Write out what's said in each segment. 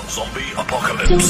Zombie apocalypse.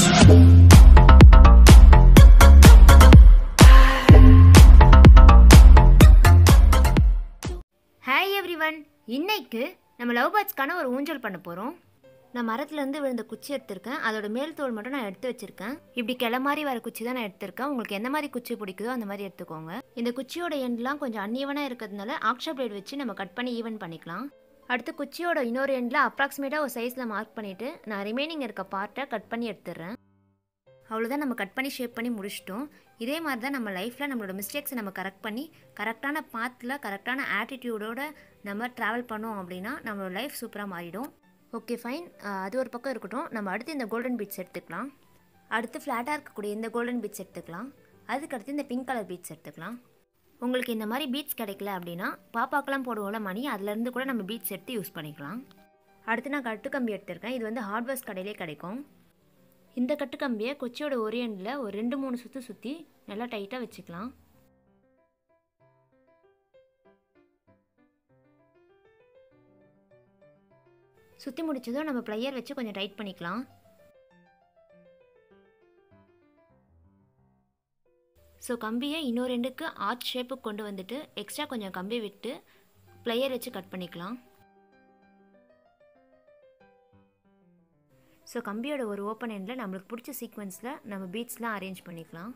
Hi everyone இன்னைக்கு நம்ம love பேர்ட்ஸ்க்கான ஒரு ஊஞ்சல் பண்ண போகிறோம் நான் மரத்துலேருந்து விழுந்த குச்சி எடுத்திருக்கேன் அதோட மேல் தோல் மட்டும் நான் எடுத்து வச்சிருக்கேன் இப்படி கிளை மாதிரி வர குச்சி தான் நான் எடுத்திருக்கேன் உங்களுக்கு எந்த மாதிரி குச்சி பிடிக்குதோ அந்த மாதிரி எடுத்துக்கோங்க இந்த குச்சியோட எண்ட்லாம் கொஞ்சம் அன்ஈவனாக இருக்கிறதுனால ஆக்ஷா பிளேட் வச்சு நம்ம கட் பண்ணி ஈவன் பண்ணிக்கலாம் அடுத்து குச்சியோட இன்னொரு எண்டில் அப்ராக்சிமேட்டாக ஒரு சைஸில் மார்க் பண்ணிவிட்டு நான் ரிமைனிங் இருக்க பார்ட்டை கட் பண்ணி எடுத்துடுறேன் அவ்வளோதான் நம்ம கட் பண்ணி ஷேப் பண்ணி முடிச்சிட்டோம் இதே மாதிரி தான் நம்ம லைஃப்பில் நம்மளோட மிஸ்டேக்ஸை நம்ம கரெக்ட் பண்ணி கரெக்டான பாத்தில் கரெக்டான ஆட்டிடியூடோட நம்ம ட்ராவல் பண்ணோம் அப்படின்னா நம்மளோட லைஃப் சூப்பராக மாறிடும் ஓகே ஃபைன் அது ஒரு பக்கம் இருக்கட்டும் நம்ம அடுத்து இந்த கோல்டன் பீட்ஸ் எடுத்துக்கலாம் அடுத்து ஃப்ளாட்டாக இருக்கக்கூடிய இந்த கோல்டன் பீட்ஸ் எடுத்துக்கலாம் அதுக்கடுத்து இந்த பிங்க் கலர் பீட்ஸ் எடுத்துக்கலாம் உங்களுக்கு இந்த மாதிரி பீட்ஸ் கிடைக்கல அப்படின்னா பாப்பாக்கெல்லாம் போடுவோம்ல மணி அதுலேருந்து கூட நம்ம பீட்ஸ் எடுத்து யூஸ் பண்ணிக்கலாம் அடுத்து நான் கட்டு கம்பி எடுத்திருக்கேன் இது வந்து ஹார்ட்வேர்ஸ் கடையிலே கிடைக்கும் இந்த கட்டுக்கம்பியை கொச்சியோட ஒரு எண்டில் ஒரு ரெண்டு மூணு சுற்று சுற்றி நல்லா டைட்டாக வச்சுக்கலாம் சுற்றி முடிச்சதும் நம்ம ப்ளையர் வச்சு கொஞ்சம் டைட் பண்ணிக்கலாம் ஸோ கம்பியை இன்னொரு ரெண்டுக்கு ஆர்ச் ஷேப்புக்கு கொண்டு வந்துட்டு எக்ஸ்ட்ரா கொஞ்சம் கம்பி விட்டு ப்ளையர் வச்சு கட் பண்ணிக்கலாம் ஸோ கம்பியோட ஒரு ஓப்பன் எண்டில் நம்மளுக்கு பிடிச்ச சீக்வன்ஸில் நம்ம பீட்ஸ்லாம் அரேஞ்ச் பண்ணிக்கலாம்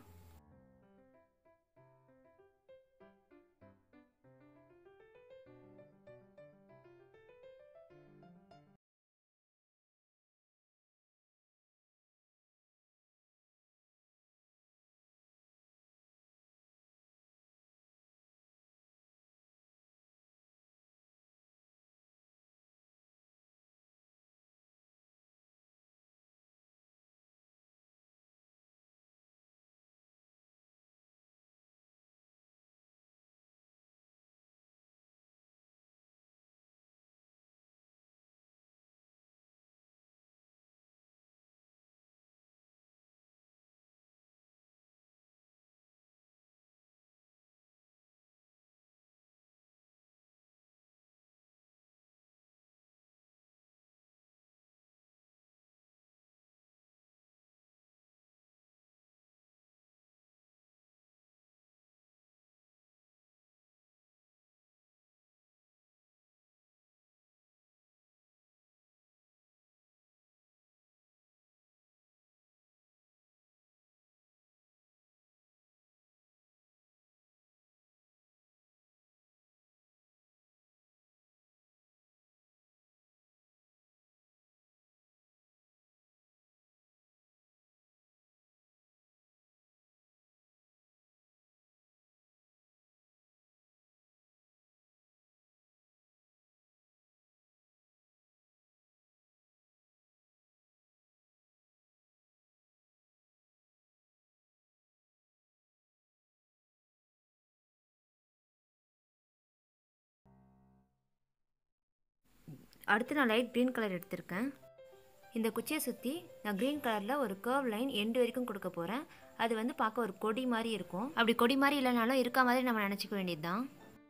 அடுத்து நான் லைட் க்ரீன் கலர் எடுத்திருக்கேன் இந்த குச்சியை சுற்றி நான் க்ரீன் கலரில் ஒரு கர்வ் லைன் எண்டு வரைக்கும் கொடுக்க போகிறேன் அது வந்து பார்க்க ஒரு கொடி மாதிரி இருக்கும் அப்படி கொடி மாதிரி இல்லைனாலும் இருக்க மாதிரி நம்ம நினச்சிக்க வேண்டியது தான்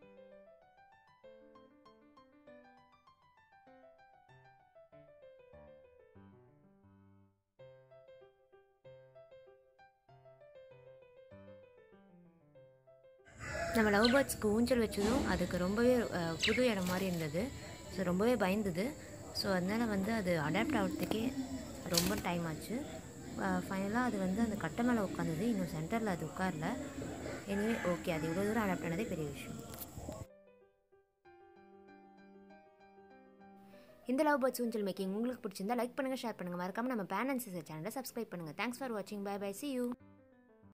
நம்ம லவ் பேர்ட்ஸ்க்கு ஊஞ்சல் வச்சதும் அதுக்கு ரொம்பவே அஹ், புது இடம் மாதிரி இருந்தது ஸோ ரொம்பவே பயந்தது ஸோ அதனால் வந்து அது அடாப்ட் ஆகிறதுக்கே ரொம்ப டைம் ஆச்சு ஃபைனலாக அது வந்து அந்த கட்டை மேலே உட்காந்தது இன்னும் சென்டரில் அது உட்காரல எனிவே ஓகே அது இவ்வளோ தூரம் அடாப்ட் ஆனதே பெரிய விஷயம் இந்த லவ் பேர்ட்ஸ் ஊஞ்சல் மேக்கிங் உங்களுக்கு பிடிச்சிருந்தா லைக் பண்ணுங்கள் ஷேர் பண்ணுங்கள் மறக்காமல் நம்ம பேன் அண்ட் சிசர் சேனலை சப்ஸ்கிரைப் பண்ணுங்கள் தேங்க்ஸ் ஃபார் வாட்சிங் பை பை சி யூ